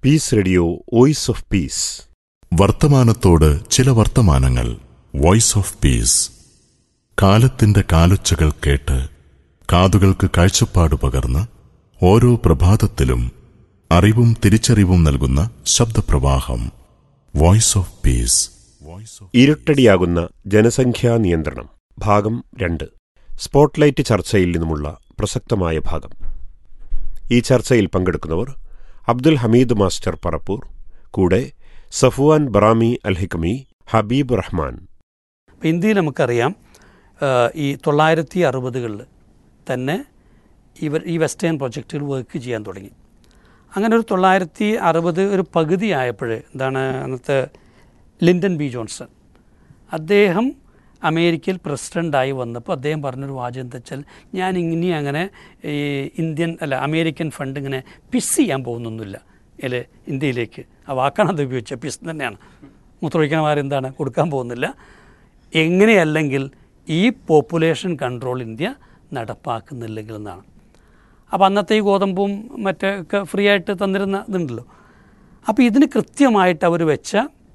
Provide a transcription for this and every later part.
Piece radio voice of peace വർത്തമാനത്തോട് ചില വർത്തമാനങ്ങൾ വോയിസ് ഓഫ് പീസ് കാലത്തിന്റെ കാലൊച്ചകൾ കേട്ട് കാതുകൾക്ക് കാഴ്ചപ്പാട് പകർന്ന് ഓരോ പ്രഭാതത്തിലും അറിവും തിരിച്ചറിവും നൽകുന്ന ശബ്ദപ്രവാഹം voice of peace voice of ഇരുട്ടടിയാകുന്ന ജനസംഖ്യാ നിയന്ത്രണം ഭാഗം രണ്ട് സ്പോട്ട്ലൈറ്റ് ചർച്ചയിൽ നിന്നുമുള്ള പ്രസക്തമായ ഭാഗം ഈ ചർച്ചയിൽ പങ്കെടുക്കുന്നവർ അബ്ദുൽ ഹമീദ് മാസ്റ്റർ പറപ്പൂർ കൂടെ സഫുവാൻ ബറാമി അൽ ഹിക്കമി ഹബീബ് റഹ്മാൻ അപ്പോൾ ഇന്ത്യയിൽ നമുക്കറിയാം ആ, ഈ തൊള്ളായിരത്തി അറുപതുകളിൽ തന്നെ ഇവർ ഈ വെസ്റ്റേൺ പ്രൊജക്റ്റുകൾ വർക്ക് ചെയ്യാൻ തുടങ്ങി അങ്ങനെ ഒരു തൊള്ളായിരത്തി അറുപത് ഒരു പകുതി ആയപ്പോൾ എന്താണ് അന്നത്തെ ലിൻഡൻ ബി ജോൺസൺ അദ്ദേഹം അമേരിക്കയിൽ പ്രസിഡൻ്റായി വന്നപ്പോൾ അദ്ദേഹം പറഞ്ഞൊരു വാചകം എന്താ വെച്ചാൽ ഞാൻ ഇനി അങ്ങനെ ഈ ഇന്ത്യൻ അല്ല അമേരിക്കൻ ഫണ്ട് ഇങ്ങനെ പിസ് ചെയ്യാൻ പോകുന്നൊന്നുമില്ല അല്ലെ ഇന്ത്യയിലേക്ക് ആ വാക്കാണ് അത് ഉപയോഗിച്ചത് പിസ് തന്നെയാണ് മൂത്രമൊഴിക്കണമാരെന്താണ് കൊടുക്കാൻ പോകുന്നില്ല എങ്ങനെയല്ലെങ്കിൽ ഈ പോപ്പുലേഷൻ കൺട്രോൾ ഇന്ത്യ നടപ്പാക്കുന്നില്ലെങ്കിൽ എന്നാണ് അപ്പോൾ അന്നത്തെ ഈ ഗോതമ്പും മറ്റേ ഒക്കെ ഫ്രീ ആയിട്ട് തന്നിരുന്ന ഇതുണ്ടല്ലോ അപ്പോൾ ഇതിന് കൃത്യമായിട്ട് അവർ വെച്ച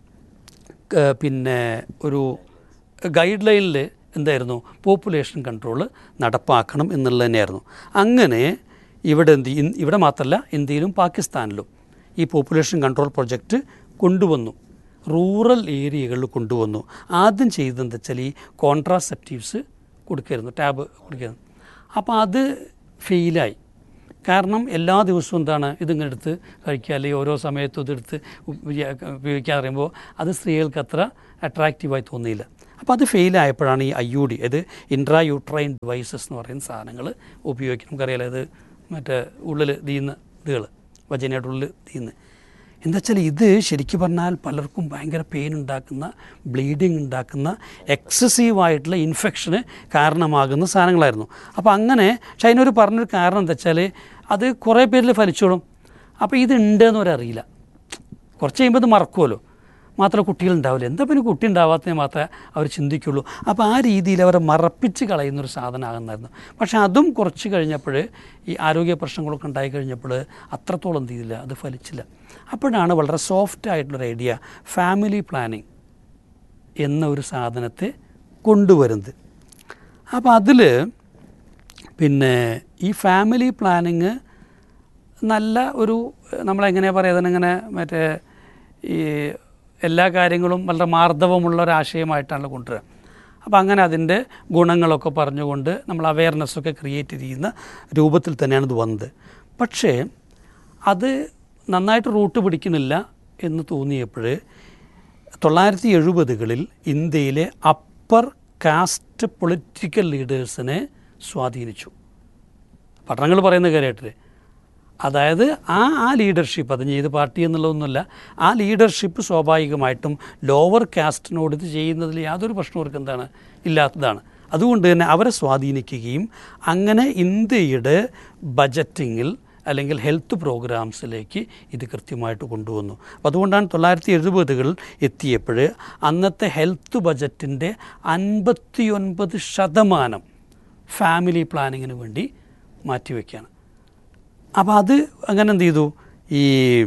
ക- പിന്നെ ഒരു ഗൈഡ് ലൈനിൽ എന്തായിരുന്നു പോപ്പുലേഷൻ കൺട്രോൾ നടപ്പാക്കണം എന്നുള്ളത് തന്നെയായിരുന്നു അങ്ങനെ ഇവിടെ എന്ത് ചെയ്യും- ഇവിടെ മാത്രമല്ല ഇന്ത്യയിലും പാകിസ്ഥാനിലും ഈ പോപ്പുലേഷൻ കൺട്രോൾ പ്രൊജക്റ്റ് കൊണ്ടുവന്നു റൂറൽ ഏരിയകളിൽ കൊണ്ടുവന്നു ആദ്യം ചെയ്തത് എന്താ വെച്ചാൽ ഈ കോൺട്രാസെപ്റ്റീവ്സ് കൊടുക്കായിരുന്നു ടാബ് കൊടുക്കായിരുന്നു അപ്പോൾ അത് ഫെയിലായി കാരണം എല്ലാ ദിവസവും എന്താണ് ഇതിങ്ങനെ എടുത്ത് കഴിക്കുക അല്ലെങ്കിൽ ഓരോ സമയത്തും ഇതെടുത്ത് ഉപയോഗിക്കുക ഉപയോഗിക്കാൻ പറയുമ്പോൾ അത് സ്ത്രീകൾക്ക് അത്ര അട്രാക്റ്റീവായി തോന്നിയില്ല അപ്പോൾ അത് ഫെയിലായപ്പോഴാണ് ഈ ഐ യു ഡി അത് ഇൻട്രാ യൂട്രൈൻ ഡിവൈസസ് എന്ന് പറയുന്ന സാധനങ്ങൾ ഉപയോഗിക്കും നമുക്കറിയാലോ ഇത് മറ്റേ ഉള്ളിൽ തീയുന്ന ഇതുകൾ വജനയുടെ ഉള്ളിൽ തീയുന്ന എന്താ വെച്ചാൽ ഇത് ശരിക്കും പറഞ്ഞാൽ പലർക്കും ഭയങ്കര പെയിൻ ഉണ്ടാക്കുന്ന ബ്ലീഡിങ് ഉണ്ടാക്കുന്ന എക്സസീവായിട്ടുള്ള ഇൻഫെക്ഷന് കാരണമാകുന്ന സാധനങ്ങളായിരുന്നു അപ്പോൾ അങ്ങനെ പക്ഷെ അതിനൊരു പറഞ്ഞൊരു കാരണം എന്താ വെച്ചാൽ അത് കുറേ പേരിൽ ഫലിച്ചോളും അപ്പോൾ ഇത് ഉണ്ടെന്ന് അവരറിയില്ല കുറച്ച് കഴിയുമ്പോൾ ഇത് മറക്കുമല്ലോ മാത്രമേ കുട്ടികളുണ്ടാവില്ല എന്താ പിന്നെ കുട്ടി ഉണ്ടാവാത്തതിന് മാത്രമേ അവർ ചിന്തിക്കുള്ളൂ അപ്പോൾ ആ രീതിയിൽ അവരെ മറപ്പിച്ച് കളയുന്നൊരു സാധനമാകുന്നായിരുന്നു പക്ഷേ അതും കുറച്ച് കഴിഞ്ഞപ്പോൾ ഈ ആരോഗ്യ പ്രശ്നങ്ങളൊക്കെ ഉണ്ടായി കഴിഞ്ഞപ്പോൾ അത്രത്തോളം എന്ത് ചെയ്തില്ല അത് ഫലിച്ചില്ല അപ്പോഴാണ് വളരെ സോഫ്റ്റ് ആയിട്ടുള്ളൊരു ഐഡിയ ഫാമിലി പ്ലാനിങ് എന്ന ഒരു സാധനത്തെ കൊണ്ടുവരുന്നത് അപ്പോൾ അതിൽ പിന്നെ ഈ ഫാമിലി പ്ലാനിങ് നല്ല ഒരു നമ്മളെങ്ങനെയാണ് പറയുക അതിനിങ്ങനെ മറ്റേ ഈ എല്ലാ കാര്യങ്ങളും വളരെ മാർദ്ദവമുള്ള ഒരു ആശയമായിട്ടാണ് കൊണ്ടുവരിക അപ്പോൾ അങ്ങനെ അതിൻ്റെ ഗുണങ്ങളൊക്കെ പറഞ്ഞുകൊണ്ട് നമ്മൾ അവയർനെസ്സൊക്കെ ക്രിയേറ്റ് ചെയ്യുന്ന രൂപത്തിൽ തന്നെയാണ് ഇത് വന്നത് പക്ഷേ അത് നന്നായിട്ട് റൂട്ട് പിടിക്കുന്നില്ല എന്ന് തോന്നിയപ്പോൾ തൊള്ളായിരത്തി എഴുപതുകളിൽ ഇന്ത്യയിലെ അപ്പർ കാസ്റ്റ് പൊളിറ്റിക്കൽ ലീഡേഴ്സിനെ സ്വാധീനിച്ചു പഠനങ്ങൾ പറയുന്ന കാര്യമായിട്ടില്ലേ അതായത് ആ ആ ലീഡർഷിപ്പ് അത് ഏത് പാർട്ടി എന്നുള്ളതൊന്നുമല്ല ആ ലീഡർഷിപ്പ് സ്വാഭാവികമായിട്ടും ലോവർ കാസ്റ്റിനോട് ഇത് ചെയ്യുന്നതിൽ യാതൊരു പ്രശ്നവും അവർക്ക് എന്താണ് ഇല്ലാത്തതാണ് അതുകൊണ്ട് തന്നെ അവരെ സ്വാധീനിക്കുകയും അങ്ങനെ ഇന്ത്യയുടെ ബജറ്റിങ്ങിൽ അല്ലെങ്കിൽ ഹെൽത്ത് പ്രോഗ്രാംസിലേക്ക് ഇത് കൃത്യമായിട്ട് കൊണ്ടുവന്നു അപ്പോൾ അതുകൊണ്ടാണ് തൊള്ളായിരത്തി എഴുപതുകളിൽ എത്തിയപ്പോൾ അന്നത്തെ ഹെൽത്ത് ബജറ്റിൻ്റെ അൻപത്തിയൊൻപത് ശതമാനം ഫാമിലി പ്ലാനിങ്ങിന് വേണ്ടി മാറ്റിവെക്കുകയാണ് അപ്പോൾ അത് അങ്ങനെ എന്ത് ചെയ്തു ഈ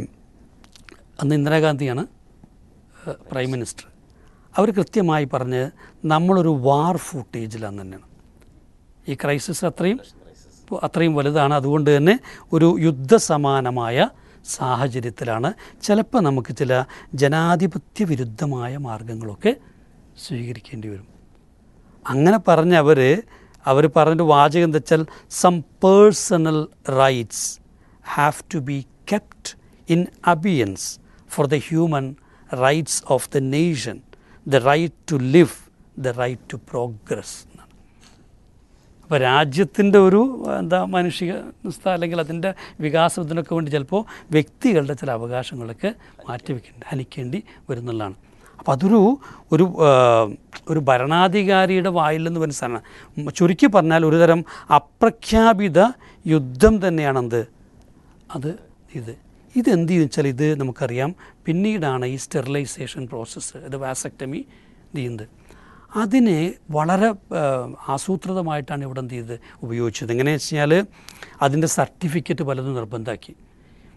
അന്ന് ഇന്ദിരാഗാന്ധിയാണ് ഏഹ്, പ്രൈം മിനിസ്റ്റർ അവർ കൃത്യമായി പറഞ്ഞ് നമ്മളൊരു വാർ ഫൂട്ടേജിലാണ് തന്നെയാണ് ഈ ക്രൈസിസ് അത്രയും അത്രയും വലുതാണ് അതുകൊണ്ട് തന്നെ ഒരു യുദ്ധസമാനമായ സാഹചര്യത്തിലാണ് ചിലപ്പോൾ നമുക്ക് ചില ജനാധിപത്യ വിരുദ്ധമായ മാർഗങ്ങളൊക്കെ സ്വീകരിക്കേണ്ടി വരും അങ്ങനെ പറഞ്ഞ അവർ അവർ പറഞ്ഞൊരു വാചകം എന്താ വെച്ചാൽ some personal rights have to be kept in abeyance for the human rights of the nation the right to live the right to progress എന്നാണ് അപ്പോൾ രാജ്യത്തിൻ്റെ ഒരു എന്താ മാനുഷിക നിസ്ത അല്ലെങ്കിൽ അതിൻ്റെ വികാസത്തിനൊക്കെ വേണ്ടി ചിലപ്പോൾ വ്യക്തികളുടെ ചില അവകാശങ്ങളൊക്കെ മാറ്റിവെക്കേണ്ടി ഹനിക്കേണ്ടി വരുന്നുള്ളതാണ് അപ്പോൾ അതൊരു ഒരു ആ, ഒരു ഭരണാധികാരിയുടെ വായിൽ നിന്ന് വരുന്ന സാധനമാണ് ചുരുക്കി പറഞ്ഞാൽ ഒരുതരം അപ്രഖ്യാപിത യുദ്ധം തന്നെയാണെന്ത് അത് ഇത് ഇതെന്ത് ചെയ്യുന്നു വെച്ചാൽ ഇത് നമുക്കറിയാം പിന്നീടാണ് ഈ സ്റ്റെറിലൈസേഷൻ പ്രോസസ്സ് ഇത് വാസക്ടമി ചെയ്യുന്നത് അതിനെ വളരെ ആ, ആസൂത്രിതമായിട്ടാണ് ഇവിടെ എന്ത് ചെയ്തത് ഉപയോഗിച്ചത് എങ്ങനെയാണെന്ന് വെച്ച് കഴിഞ്ഞാൽ അതിൻ്റെ സർട്ടിഫിക്കറ്റ് പലതും നിർബന്ധമാക്കി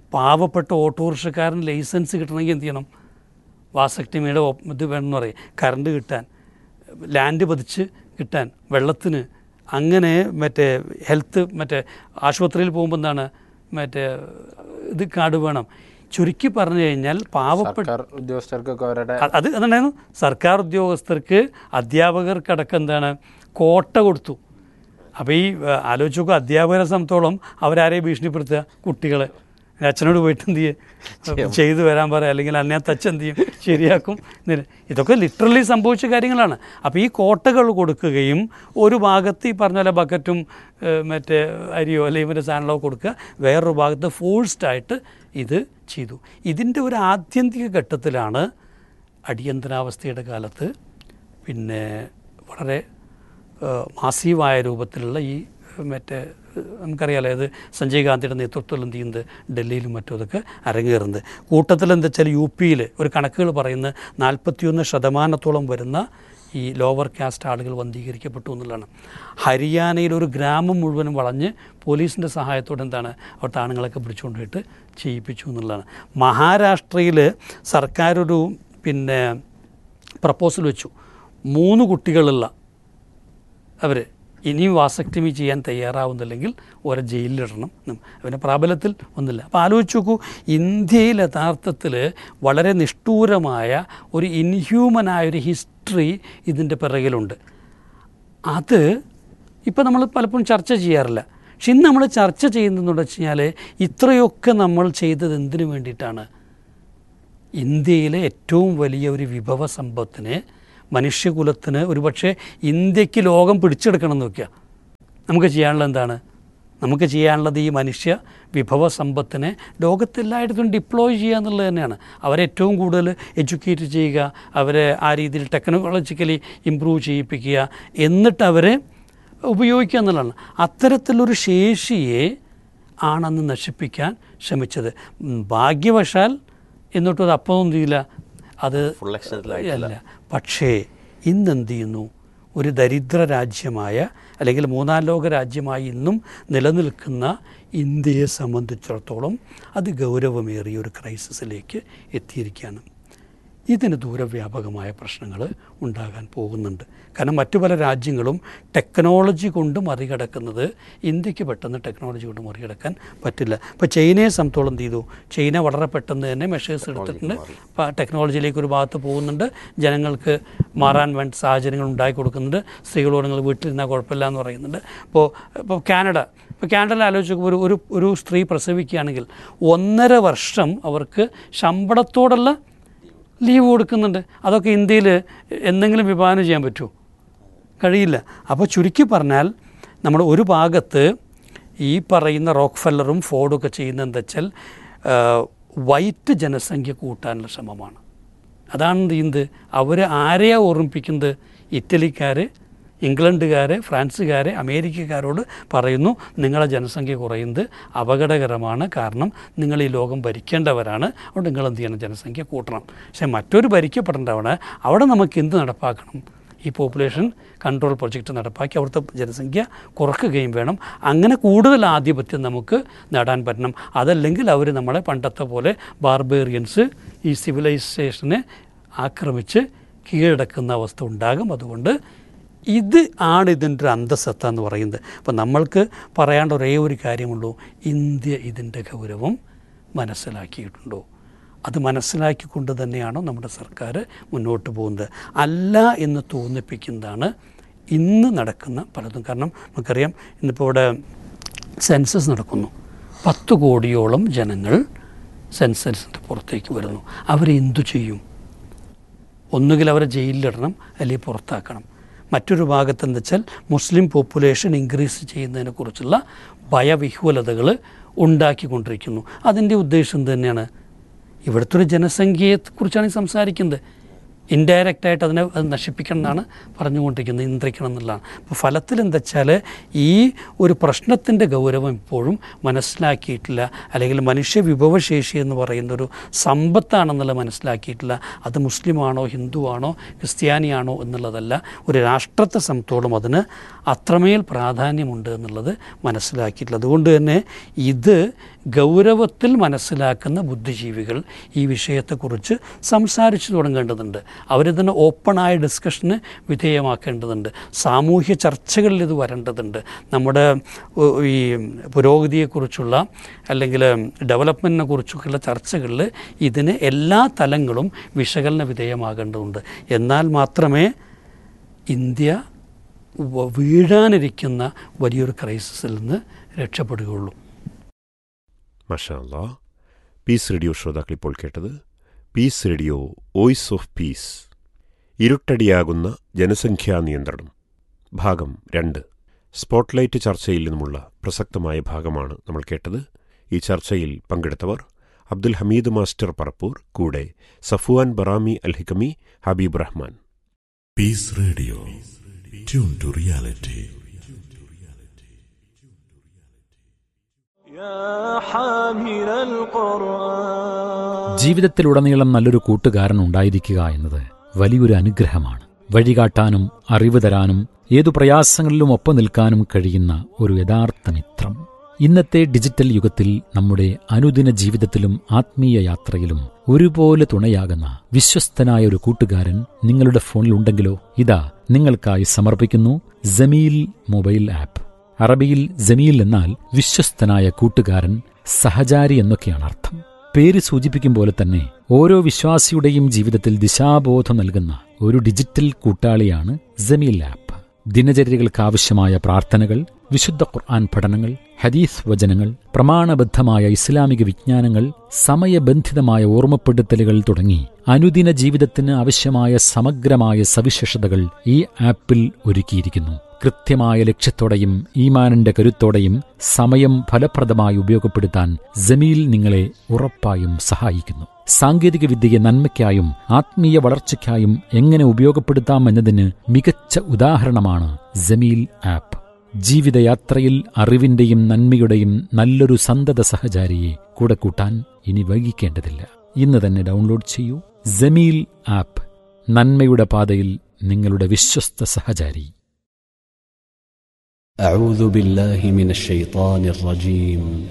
പാവപ്പെട്ട ഓട്ടോറിക്ഷക്കാരൻ ലൈസൻസ് കിട്ടണമെങ്കിൽ എന്ത് ചെയ്യണം വാസക്ടമിയുടെ ഒപ്പ് ഇത് വേണമെന്ന് പറയും കറണ്ട് കിട്ടാൻ ലാൻഡ് പതിച്ച് കിട്ടാൻ വെള്ളത്തിന് അങ്ങനെ മറ്റേ ഹെൽത്ത് മറ്റേ ആശുപത്രിയിൽ പോകുമ്പോൾ എന്താണ് മറ്റേ ഇത് കാർഡ് വേണം ചുരുക്കി പറഞ്ഞു കഴിഞ്ഞാൽ പാവപ്പെട്ട സർക്കാർ ഉദ്യോഗസ്ഥർക്കൊക്കെ അവരുടെ അ- അത് എന്തായിരുന്നു സർക്കാർ ഉദ്യോഗസ്ഥർക്ക് അധ്യാപകർക്കടക്കം എന്താണ് കോട്ട കൊടുത്തു അപ്പോൾ ഈ ആ, ആലോചിച്ച് നോക്കുക അധ്യാപകരെ സംബന്ധിച്ചോളം അവരാരെയും ഭീഷണിപ്പെടുത്തുക കുട്ടികളെ അച്ഛനോട് പോയിട്ട് എന്ത് ചെയ്യും ചെയ്തു വരാൻ പറയാം അല്ലെങ്കിൽ അന്നേ തച്ച് എന്ത് ചെയ്യും ശരിയാക്കും എന്നില്ല. ഇതൊക്കെ ലിറ്ററലി സംഭവിച്ച കാര്യങ്ങളാണ് അപ്പോൾ ഈ കോട്ടകൾ കൊടുക്കുകയും ഒരു ഭാഗത്ത് ഈ പറഞ്ഞ പോലെ ബക്കറ്റും ഏഹ്, മറ്റേ അരിയോ അല്ലെങ്കിൽ മറ്റേ സാധനങ്ങളോ കൊടുക്കുക വേറൊരു ഭാഗത്ത് ഫോഴ്സ്ഡ് ആയിട്ട് ഇത് ചെയ്തു ഇതിൻ്റെ ഒരു ആത്യന്തിക ഘട്ടത്തിലാണ് അടിയന്തരാവസ്ഥയുടെ കാലത്ത് പിന്നെ വളരെ ഏഹ്, മാസീവായ രൂപത്തിലുള്ള ഈ ഏഹ്, മറ്റേ ഏഹ്, നമുക്കറിയാലോ ഇത് സഞ്ജയ് ഗാന്ധിയുടെ നേതൃത്വത്തിൽ എന്ത് ചെയ്യുന്നത് ഡൽഹിയിലും മറ്റും അതൊക്കെ അരങ്ങേറുന്നത് കൂട്ടത്തിൽ എന്താ വെച്ചാൽ യു പിയിൽ ഒരു കണക്കുകൾ പറയുന്നത് നാൽപ്പത്തിയൊന്ന് ശതമാനത്തോളം വരുന്ന ഈ ലോവർ കാസ്റ്റ് ആളുകൾ വന്ധീകരിക്കപ്പെട്ടു എന്നുള്ളതാണ് ഹരിയാനയിൽ ഒരു ഗ്രാമം മുഴുവനും വളഞ്ഞ് പോലീസിൻ്റെ സഹായത്തോടെ എന്താണ് അവിടുത്തെ ആണുങ്ങളൊക്കെ പിടിച്ചുകൊണ്ടുപോയിട്ട് ചെയ്യിപ്പിച്ചു എന്നുള്ളതാണ് മഹാരാഷ്ട്രയിൽ സർക്കാർ ഒരു പിന്നെ പ്രപ്പോസൽ വെച്ചു മൂന്ന് കുട്ടികളുള്ള അവർ ഇനിയും വാസക്ടമി ചെയ്യാൻ തയ്യാറാവുന്നില്ലെങ്കിൽ ഓരോ ജയിലിലിടണം എന്നും അവൻ്റെ പ്രാബല്യത്തിൽ ഒന്നില്ല അപ്പോൾ ആലോചിച്ച് നോക്കൂ ഇന്ത്യയിൽ യഥാർത്ഥത്തിൽ വളരെ നിഷ്ഠൂരമായ ഒരു ഇൻഹ്യൂമനായ ഒരു ഹിസ്റ്ററി ഇതിൻ്റെ പിറകിലുണ്ട് അത് ഇപ്പം നമ്മൾ പലപ്പോഴും ചർച്ച ചെയ്യാറില്ല പക്ഷെ ഇന്ന് നമ്മൾ ചർച്ച ചെയ്യുന്നതെന്ന് വെച്ച് കഴിഞ്ഞാൽ ഇത്രയൊക്കെ നമ്മൾ ചെയ്തത് എന്തിനു വേണ്ടിയിട്ടാണ് ഇന്ത്യയിലെ ഏറ്റവും വലിയ ഒരു വിഭവ സമ്പത്തിനെ മനുഷ്യകുലത്തിന് ഒരുപക്ഷെ ഇന്ത്യക്ക് ലോകം പിടിച്ചെടുക്കണം എന്ന് വെക്കുക നമുക്ക് ചെയ്യാനുള്ളത് എന്താണ് നമുക്ക് ചെയ്യാനുള്ളത് ഈ മനുഷ്യ വിഭവ സമ്പത്തിനെ ലോകത്തെല്ലായിടത്തും ഡിപ്ലോയ് ചെയ്യുക എന്നുള്ളത് തന്നെയാണ് അവരെ ഏറ്റവും കൂടുതൽ എഡ്യൂക്കേറ്റ് ചെയ്യുക അവരെ ആ രീതിയിൽ ടെക്നോളജിക്കലി ഇമ്പ്രൂവ് ചെയ്യിപ്പിക്കുക എന്നിട്ട് അവരെ ഉപയോഗിക്കുക എന്നുള്ളതാണ് അത്തരത്തിലൊരു ശേഷിയെ ആണെന്ന് നശിപ്പിക്കാൻ ശ്രമിച്ചത് ഉം, ഭാഗ്യവശാൽ എന്നിട്ടും അത് അപ്പൊന്നും ചെയ്യില്ല അത് ഫുൾ എക്സ്റ്റൻറ്റിലായിട്ടില്ല അല്ല പക്ഷേ ഇന്ന് എന്ത് ചെയ്യുന്നു ഒരു ദരിദ്ര രാജ്യമായ അല്ലെങ്കിൽ മൂന്നാം ലോക രാജ്യമായി ഇന്നും നിലനിൽക്കുന്ന ഇന്ത്യയെ സംബന്ധിച്ചിടത്തോളം അത് ഗൗരവമേറിയ ഒരു ക്രൈസിസിലേക്ക് എത്തിയിരിക്കുകയാണ് ഇതിന് ദൂരവ്യാപകമായ പ്രശ്നങ്ങൾ ഉണ്ടാകാൻ പോകുന്നുണ്ട് കാരണം മറ്റു പല രാജ്യങ്ങളും ടെക്നോളജി കൊണ്ട് മറികടക്കുന്നത് ഇന്ത്യക്ക് പെട്ടെന്ന് ടെക്നോളജി കൊണ്ട് മറികടക്കാൻ പറ്റില്ല ഇപ്പോൾ ചൈനയെ സംബന്ധിച്ചോളം എന്ത് ചെയ്തു ചൈന വളരെ പെട്ടെന്ന് തന്നെ മെഷേഴ്സ് എടുത്തിട്ടുണ്ട് ഇപ്പോൾ ടെക്നോളജിയിലേക്ക് ഒരു ഭാഗത്ത് പോകുന്നുണ്ട് ജനങ്ങൾക്ക് മാറാൻ വേണ്ട സാഹചര്യങ്ങൾ ഉണ്ടാക്കി കൊടുക്കുന്നുണ്ട് സ്ത്രീകളോട് നിങ്ങൾ വീട്ടിലിരുന്നാൽ കുഴപ്പമില്ല എന്ന് പറയുന്നുണ്ട് ഇപ്പോൾ ഇപ്പോൾ കാനഡ ഇപ്പോൾ കാനഡയിൽ ആലോചിച്ച് നോക്കുമ്പോൾ ഒരു ഒരു ഒരു സ്ത്രീ പ്രസവിക്കുകയാണെങ്കിൽ ഒന്നര വർഷം അവർക്ക് ശമ്പളത്തോടുള്ള ലീവ് കൊടുക്കുന്നുണ്ട് അതൊക്കെ ഇന്ത്യയിൽ എന്തെങ്കിലും വിഭാവനം ചെയ്യാൻ പറ്റുമോ കഴിയില്ല അപ്പോൾ ചുരുക്കി പറഞ്ഞാൽ നമ്മൾ ഒരു ഭാഗത്ത് ഈ പറയുന്ന റോക്ക് ഫെല്ലറും ഫോർഡും ഒക്കെ ചെയ്യുന്നത് എന്താ വെച്ചാൽ ആ, വൈറ്റ് ജനസംഖ്യ കൂട്ടാനുള്ള ശ്രമമാണ് അതാണ് എന്ത് ചെയ്യുന്നത് അവർ ആരെയാണ് ഓർമ്മിപ്പിക്കുന്നത് ഇറ്റലിക്കാർ ഇംഗ്ലണ്ടുകാർ ഫ്രാൻസുകാർ അമേരിക്കക്കാരോട് പറയുന്നു നിങ്ങളെ ജനസംഖ്യ കുറയുന്നത് അപകടകരമാണ് കാരണം നിങ്ങൾ ഈ ലോകം ഭരിക്കേണ്ടവരാണ് അതുകൊണ്ട് നിങ്ങൾ എന്ത് ചെയ്യണം ജനസംഖ്യ കൂട്ടണം പക്ഷേ മറ്റൊരു ഭരിക്കപ്പെടേണ്ടവണ് അവിടെ നമുക്ക് എന്ത് നടപ്പാക്കണം ഈ പോപ്പുലേഷൻ കൺട്രോൾ പ്രൊജക്റ്റ് നടപ്പാക്കി അവിടുത്തെ ജനസംഖ്യ കുറയ്ക്കുകയും വേണം അങ്ങനെ കൂടുതൽ ആധിപത്യം നമുക്ക് നേടാൻ പറ്റണം അതല്ലെങ്കിൽ അവർ നമ്മളെ പണ്ടത്തെ പോലെ ബാർബേറിയൻസ് ഈ സിവിലൈസേഷനെ ആക്രമിച്ച് കീഴടക്കുന്ന അവസ്ഥ ഉണ്ടാകും അതുകൊണ്ട് ഇത് ആണ് ഇതിൻ്റെ ഒരു അന്തസത്ത എന്ന് പറയുന്നത് അപ്പോൾ നമ്മൾക്ക് പറയാണ്ട് ഒരേ ഒരു കാര്യമുള്ളൂ ഇന്ത്യ ഇതിൻ്റെ ഗൗരവം മനസ്സിലാക്കിയിട്ടുണ്ടോ അത് മനസ്സിലാക്കിക്കൊണ്ട് തന്നെയാണോ നമ്മുടെ സർക്കാർ മുന്നോട്ട് പോകുന്നത് അല്ല എന്ന് തോന്നിപ്പിക്കുന്നതാണ് ഇന്ന് നടക്കുന്ന പലതും കാരണം നമുക്കറിയാം ഇന്നിപ്പോൾ ഇവിടെ സെൻസസ് നടക്കുന്നു പത്ത് കോടിയോളം ജനങ്ങൾ സെൻസസിൻ്റെ പുറത്തേക്ക് വരുന്നു അവരെന്തു ചെയ്യും ഒന്നുകിൽ അവരെ ജയിലിലിടണം അല്ലെങ്കിൽ പുറത്താക്കണം മറ്റൊരു ഭാഗത്ത് എന്താ വെച്ചാൽ മുസ്ലിം പോപ്പുലേഷൻ ഇൻക്രീസ് ചെയ്യുന്നതിനെക്കുറിച്ചുള്ള ഭയവിഹ്വലതകൾ ഉണ്ടാക്കിക്കൊണ്ടിരിക്കുന്നു അതിൻ്റെ ഉദ്ദേശം എന്ത് തന്നെയാണ് ഇവിടുത്തെ ഒരു ജനസംഖ്യയെക്കുറിച്ചാണ് ഈ സംസാരിക്കുന്നത് ഇൻഡയറക്റ്റ് ആയിട്ട് അതിനെ അത് നശിപ്പിക്കണം എന്നാണ് പറഞ്ഞുകൊണ്ടിരിക്കുന്നത് നിയന്ത്രിക്കണം എന്നുള്ളതാണ് അപ്പോൾ ഫലത്തിൽ എന്താ വെച്ചാൽ ഈ ഒരു പ്രശ്നത്തിൻ്റെ ഗൗരവം ഇപ്പോഴും മനസ്സിലാക്കിയിട്ടില്ല അല്ലെങ്കിൽ മനുഷ്യ വിഭവശേഷി എന്ന് പറയുന്ന ഒരു സമ്പത്താണെന്നുള്ളത് മനസ്സിലാക്കിയിട്ടില്ല അത് മുസ്ലിമാണോ ഹിന്ദുവാണോ ക്രിസ്ത്യാനിയാണോ എന്നുള്ളതല്ല ഒരു രാഷ്ട്രത്തെ സംബന്ധിച്ചോളം അതിന് അത്രമേൽ പ്രാധാന്യമുണ്ട് എന്നുള്ളത് മനസ്സിലാക്കിയിട്ടില്ല അതുകൊണ്ട് തന്നെ ഇത് ഗൗരവത്തിൽ മനസ്സിലാക്കുന്ന ബുദ്ധിജീവികൾ ഈ വിഷയത്തെക്കുറിച്ച് സംസാരിച്ചു തുടങ്ങേണ്ടതുണ്ട് അവരിതിനെ ഓപ്പണായ ഡിസ്കഷന് വിധേയമാക്കേണ്ടതുണ്ട് സാമൂഹ്യ ചർച്ചകളിൽ ഇത് വരേണ്ടതുണ്ട് നമ്മുടെ ഉ- ഈ പുരോഗതിയെക്കുറിച്ചുള്ള അല്ലെങ്കിൽ ഡെവലപ്മെൻറ്റിനെ കുറിച്ചൊക്കെയുള്ള ചർച്ചകളിൽ ഇതിന് എല്ലാ തലങ്ങളും വിശകലന വിധേയമാകേണ്ടതുണ്ട് എന്നാൽ മാത്രമേ ഇന്ത്യ വ- വീഴാനിരിക്കുന്ന വലിയൊരു ക്രൈസിസിൽ നിന്ന് രക്ഷപ്പെടുകയുള്ളൂ മഷാ അല്ലാ പീസ് റേഡിയോ ശ്രോതാക്കൾ ഇപ്പോൾ കേട്ടത് peace radio voice of peace ഇരുട്ടടിയാകുന്ന ജനസംഖ്യാ നിയന്ത്രണം ഭാഗം രണ്ട് സ്പോട്ട്ലൈറ്റ് ചർച്ചയിൽ നിന്നുമുള്ള പ്രസക്തമായ ഭാഗമാണ് നമ്മൾ കേട്ടത് ഈ ചർച്ചയിൽ പങ്കെടുത്തവർ അബ്ദുൽ ഹമീദ് മാസ്റ്റർ പറപ്പൂർ കൂടെ Safwan Barami Alhikami Habeeb Rahman peace radio tune to reality يا حامل القرآن ജീവിതത്തിലുടനീളം നല്ലൊരു കൂട്ടുകാരൻ ഉണ്ടായിരിക്കുക എന്നത് വലിയൊരു അനുഗ്രഹമാണ് വഴികാട്ടാനും അറിവ് തരാനും ഏതു പ്രയാസങ്ങളിലും ഒപ്പം നിൽക്കാനും കഴിയുന്ന ഒരു യഥാർത്ഥ മിത്രം ഇന്നത്തെ ഡിജിറ്റൽ യുഗത്തിൽ നമ്മുടെ അനുദിന ജീവിതത്തിലും ആത്മീയ യാത്രയിലും ഒരുപോലെ തുണയാകുന്ന വിശ്വസ്തനായ ഒരു കൂട്ടുകാരൻ നിങ്ങളുടെ ഫോണിൽ ഉണ്ടെങ്കിലോ ഇതാ നിങ്ങൾക്കായി സമർപ്പിക്കുന്നു ജമീൽ മൊബൈൽ ആപ്പ് അറബിയിൽ ജമീൽ എന്നാൽ വിശ്വസ്തനായ കൂട്ടുകാരൻ സഹചാരി എന്നൊക്കെയാണ് അർത്ഥം പേര് സൂചിപ്പിക്കും പോലെ തന്നെ ഓരോ വിശ്വാസിയുടെയും ജീവിതത്തിൽ ദിശാബോധം നൽകുന്ന ഒരു ഡിജിറ്റൽ കൂട്ടാളിയാണ് ജമീൽ ആപ്പ് ദിനചര്യകൾക്കാവശ്യമായ പ്രാർത്ഥനകൾ വിശുദ്ധ ഖുർആൻ പഠനങ്ങൾ ഹദീസ് വചനങ്ങൾ പ്രമാണബദ്ധമായ ഇസ്ലാമിക വിജ്ഞാനങ്ങൾ സമയബന്ധിതമായ ഓർമ്മപ്പെടുത്തലുകൾ തുടങ്ങി അനുദിന ജീവിതത്തിന് ആവശ്യമായ സമഗ്രമായ സവിശേഷതകൾ ഈ ആപ്പിൽ ഒരുക്കിയിരിക്കുന്നു കൃത്യമായ ലക്ഷ്യത്തോടെയും ഈമാനിന്റെ കരുത്തോടെയും സമയം ഫലപ്രദമായി ഉപയോഗപ്പെടുത്താൻ ജമീൽ നിങ്ങളെ ഉറപ്പായും സഹായിക്കുന്നു സാങ്കേതിക വിദ്യയെ നന്മയ്ക്കായും ആത്മീയ വളർച്ചയ്ക്കായും എങ്ങനെ ഉപയോഗപ്പെടുത്താമെന്നതിന് മികച്ച ഉദാഹരണമാണ് ജമീൽ ആപ്പ് ജീവിതയാത്രയിൽ അറിവിന്റെയും നന്മയുടെയും നല്ലൊരു സന്തത സഹചാരിയെ കൂടെ കൂട്ടാൻ ഇനി വൈകിക്കേണ്ടതില്ല ഇന്ന് തന്നെ ഡൗൺലോഡ് ചെയ്യൂ ജമീൽ ആപ്പ് നന്മയുടെ പാതയിൽ നിങ്ങളുടെ വിശ്വസ്ത സഹചാരി أعوذ بالله من الشيطان الرجيم